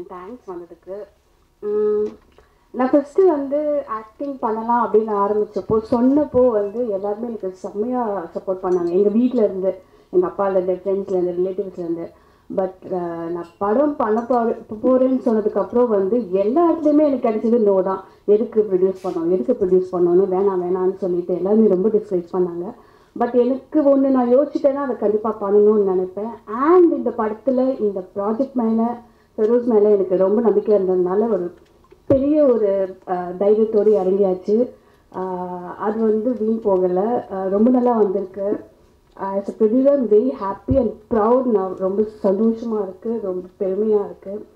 and thanks வந்ததுக்கு உம், நான் first வந்து ஆக்டிங் பண்ணலாம் அப்படின்னு ஆரம்பிச்சப்போ சொன்னப்போ வந்து எல்லாருமே எனக்கு செம்மையாக சப்போர்ட் பண்ணாங்க எங்கள் வீட்டில் இருந்து எங்கள் அப்பாலேருந்து ஃப்ரெண்ட்ஸ்லேருந்து ரிலேட்டிவ்ஸ்லேருந்து பட் நான் படம் பண்ண போற போகிறேன்னு சொன்னதுக்கப்புறம் வந்து எல்லா இடத்துலையுமே எனக்கு கிடைச்சது நோ தான் எதுக்கு ப்ரொடியூஸ் பண்ணோம் எதுக்கு ப்ரொடியூஸ் பண்ணணும் வேணாம் வேணாம்னு சொல்லிட்டு எல்லாருமே ரொம்ப டிஸ்கரேஜ் பண்ணாங்க பட் எனக்கு ஒன்று நான் யோசிச்சிட்டேன்னா அதை கண்டிப்பாக பண்ணணும்னு நினைப்பேன் அண்ட் இந்த படத்தில் இந்த ப்ராஜெக்ட் மேலே ஃபெரோஸ் மேலே எனக்கு ரொம்ப நம்பிக்கை இருந்ததுனால ஒரு பெரிய ஒரு அஹ், தைரியத்தோடு இறங்கியாச்சு அஹ், அது வந்து வீண் போகலை அஹ், ரொம்ப நல்லா வந்திருக்கு as a producer very happy and proud நான் ரொம்ப சந்தோஷமாக இருக்குது ரொம்ப பெருமையாக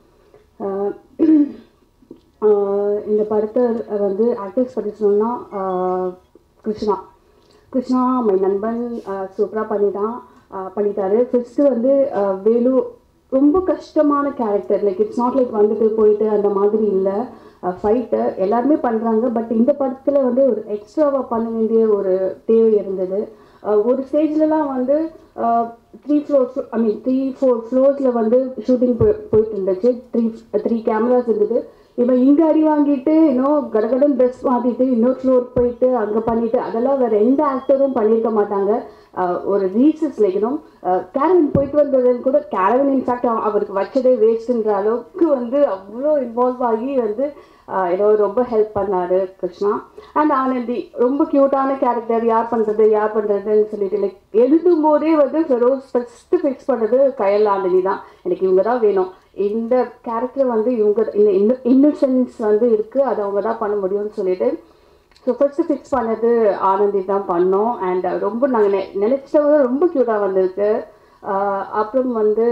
இருக்குது இந்த படத்தை வந்து ஆக்டர்ஸ் பற்றி சொன்னால் கிருஷ்ணா கிருஷ்ணா மை நண்பன் சூப்பராக பண்ணிட்டான் அஹ் பண்ணிட்டாரு ஃபஸ்ட்டு வந்து அஹ், வேலு ரொம்ப கஷ்டமான character like it's not like வந்துட்டு போயிட்டு அந்த மாதிரி இல்லை ஃபைட்டு எல்லாருமே பண்ணுறாங்க பட் இந்த படத்தில் வந்து ஒரு எக்ஸ்ட்ராவாக பண்ண வேண்டிய ஒரு தேவை இருந்தது அஹ், ஒரு ஸ்டேஜ்லலாம் வந்து three floor I mean three four ஃப்ளோர்ஸில் வந்து ஷூட்டிங் போய் போயிட்டு இருந்துச்சு த்ரீ த்ரீ கேமராஸ் இருந்தது இவன் இங்கே அடி வாங்கிட்டு இன்னும் கடகடன் ட்ரெஸ் மாற்றிட்டு இன்னொரு ஃப்ளோர் போயிட்டு அங்கே பண்ணிட்டு அதெல்லாம் வேற எந்த ஆக்டரும் பண்ணியிருக்க மாட்டாங்க அஹ் ஒரு ரீசஸ் லைக்கணும் கேரவன் போயிட்டு வந்ததுன்னு கூட கேரவன் இன்ஃபேக்ட் அவருக்கு வச்சதே வேஸ்ட்டுன்ற அளவுக்கு வந்து அவ்வளோ இன்வால்வ் ஆகி வந்து அஹ் ஏதோ ரொம்ப ஹெல்ப் பண்ணாரு கிருஷ்ணா அண்ட் ஆனந்தி ரொம்ப க்யூட்டான கேரக்டர் யார் பண்ணுறது யார் பண்ணுறதுன்னு சொல்லிட்டு லைக் எழுதும் போதே வந்து ஃபெரோஸ் ஃபஸ்ட்டு ஃபிக்ஸ் பண்ணது கயல் ஆனந்தி தான் எனக்கு இவங்க தான் வேணும் இந்த கேரக்டர் வந்து இவங்க இந்த இந்த இன்னசென்ஸ் வந்து இருக்குது அது அவங்க தான் பண்ண முடியும்னு சொல்லிட்டு ஸோ ஃபர்ஸ்ட் ஃபிக்ஸ் பண்ணது ஆனந்தி தான் பண்ணோம் அண்ட் ரொம்ப நாங்கள் நெ நினச்சத விட ரொம்ப க்யூட்டாக வந்திருக்கு ஆஹ் அப்புறம் வந்து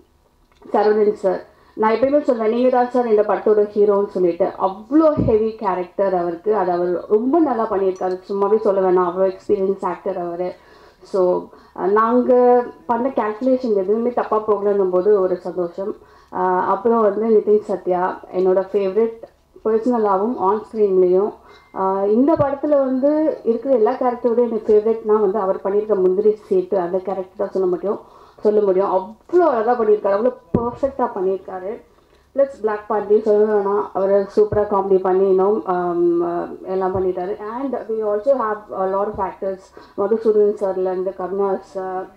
சரவணன் சார் நான் எப்பயுமே சொல்வேன் நீங்கள் தான் சார் இந்த படத்தோட ஹீரோன்னு சொல்லிட்டு அவ்வளோ ஹெவி கேரக்டர் அவருக்கு அது அவர் ரொம்ப நல்லா பண்ணியிருக்காரு சும்மாவே சொல்ல வேணாம் அவ்வளோ எக்ஸ்பீரியன்ஸ் ஆக்டர் அவர் ஸோ நாங்கள் பண்ண கேல்குலேஷன் எதுவுமே தப்பாக போகலன்னும் போது ஒரு சந்தோஷம் ஆஹ் அப்புறம் வந்து நிதின் சத்யா என்னோட ஃபேவரட் பர்சனலாகவும் ஆன் ஸ்க்ரீன்லேயும் இந்த படத்தில் வந்து இருக்கிற எல்லா கேரக்டரோட எனக்கு ஃபேவரட்னா வந்து அவர் பண்ணியிருக்க முந்திரி சேர்த்து அந்த கேரக்டர் தான் சொல்ல முடியும் சொல்ல முடியும் அவ்வளோ அழகாக பண்ணியிருக்காரு அவ்வளோ பர்ஃபெக்டாக பண்ணியிருக்காரு ப்ளஸ் பிளாக் பாண்டி சொல்ல வேணாம் அவர் சூப்பராக காமெடி பண்ணி இன்னும் ஆம், அஹ், எல்லாம் பண்ணிட்டாரு and we also have lot of actors Madhusudan சார்லேருந்து கருணாஸ்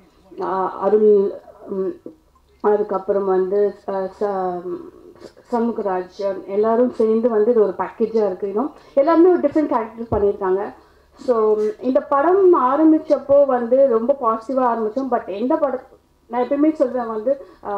அஹ், அருள் உம், அதுக்கப்புறம் வந்து அஹ், ச- சண்முகராஜ் எல்லாரும் சேர்ந்து வந்து இது ஒரு பேக்கேஜாக இருக்கு இன்னும் எல்லாருமே ஒரு டிஃப்ரெண்ட் கேரக்டர்ஸ் பண்ணியிருக்காங்க ஸோ இந்த படம் ஆரம்பிச்சப்போ வந்து ரொம்ப பாசிட்டிவாக ஆரம்பித்தோம் பட் எந்த படம் நான் எப்பயுமே சொல்கிறேன் வந்து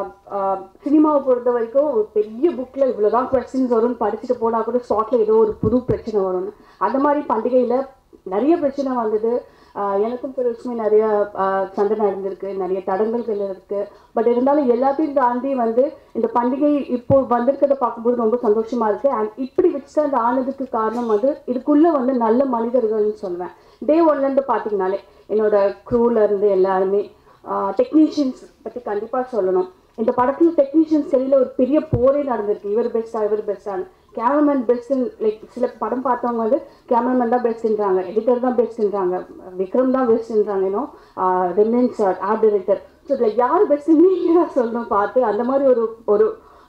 சினிமாவை பொறுத்த வரைக்கும் ஒரு பெரிய புக்கில் இவ்வளோதான் கொஸ்டின்ஸ் வரும்னு படிச்சுட்டு போனால் கூட ஸ்பாட்டில் ஏதோ ஒரு புது பிரச்சனை வரும்னு அந்த மாதிரி பண்டிகையில் நிறைய பிரச்சனை வந்தது ஆஹ் எனக்கும் பெருசுமே நிறைய ஆஹ் சண்டை நடந்திருக்கு நிறைய தடங்கல்கள் இருக்கு பட் இருந்தாலும் எல்லாத்தையும் தாண்டி வந்து இந்த பண்டிகை இப்போ வந்திருக்கிறத பார்க்கும்போது ரொம்ப சந்தோஷமா இருக்கு அண்ட் இப்படி விட்ஸ்டாண்ட் ஆனதுக்கு காரணம் வந்து இதுக்குள்ள வந்து நல்ல மனிதர்கள்னு சொல்லுவேன் டே ஒன்ல இருந்து பார்த்தீங்கனாலே என்னோட க்ரூல இருந்து எல்லாருமே டெக்னீஷியன்ஸ் பற்றி கண்டிப்பாக சொல்லணும் இந்த படத்தில் டெக்னீஷியன்ஸ் இடையில ஒரு பெரிய போரே நடந்திருக்கு இவர் பெஸ்டா இவர் பெஸ்டான்னு கேமராமேன் பெஸ்ட்னு லைக் சில படம் பார்த்தவங்க வந்து கேமராமேன் தான் பெஸ்ட்ன்றாங்க எடிட்டர் தான் பெஸ்ட்ன்றாங்க விக்ரம் தான் பெஸ்ட்ன்றாங்க இன்னும் Remin sir art director so இதில் யார் பெஸ்ட்டுன்னு நீங்கள் தான் சொல்லணும் பார்த்து அந்த மாதிரி ஒரு ஒரு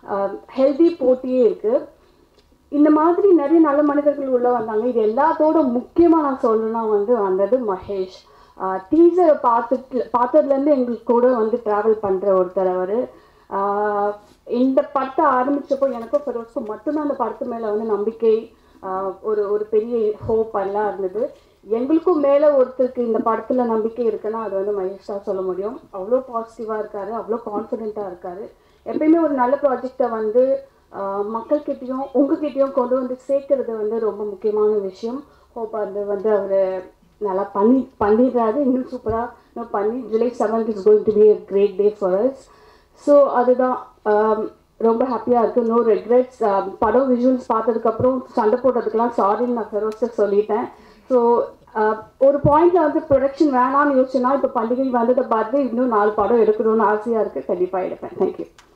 ஹெல்தி போட்டியே இருக்குது இந்த மாதிரி நிறைய நல்ல மனிதர்கள் உள்ள வந்தாங்க இது எல்லாத்தோட முக்கியமாக நான் சொல்லணும்னா வந்து வந்தது மகேஷ் டீசரை பார்த்துட்டு பார்த்ததுலேருந்து எங்களுக்கு கூட வந்து ட்ராவல் பண்ணுற ஒருத்தர் அவர் இந்த படத்தை ஆரம்பிச்சப்போ எனக்கும் ஃபெரோஸ்க்கும் மட்டும்தான் அந்த படத்து மேலே வந்து நம்பிக்கை ஆஹ் ஒரு ஒரு பெரிய ஹோப் எல்லாம் இருந்தது எங்களுக்கும் மேலே ஒருத்தருக்கு இந்த படத்தில் நம்பிக்கை இருக்குன்னா அது வந்து மகேஷ் தான் சொல்ல முடியும் அவ்வளோ பாசிட்டிவாக இருக்காரு அவ்வளோ கான்ஃபிடென்ட்டாக இருக்காரு எப்பயுமே ஒரு நல்ல ப்ராஜெக்டை வந்து ஆஹ் மக்கள்கிட்டயும் உங்ககிட்டயும் கொண்டு வந்து சேர்க்கறது வந்து ரொம்ப முக்கியமான விஷயம் ஹோப் அது வந்து அவர் நல்லா பண்ணி பண்ணிடுறாரு இன்னும் சூப்பராக பண்ணி July seventh is going to be a great day for us so அதுதான் ஆம், ரொம்ப ஹாப்பியாக இருக்குது நோ ரெக்ரெட்ஸ் படம் விஷுவல்ஸ் பார்த்ததுக்கப்புறம் சண்டை போட்டதுக்கெல்லாம் சாரின்னு நான் ஃபெரோஸை சொல்லிட்டேன் ஸோ ஒரு பாயிண்ட்ல வந்து ப்ரொடக்ஷன் வேணாம்னு யோசிச்சுன்னா இப்போ பண்டிகை வந்ததை பார்த்து இன்னும் நாலு படம் எடுக்கணும்னு ஆசையாக இருக்குது கண்டிப்பாக எடுப்பேன் தேங்க்யூ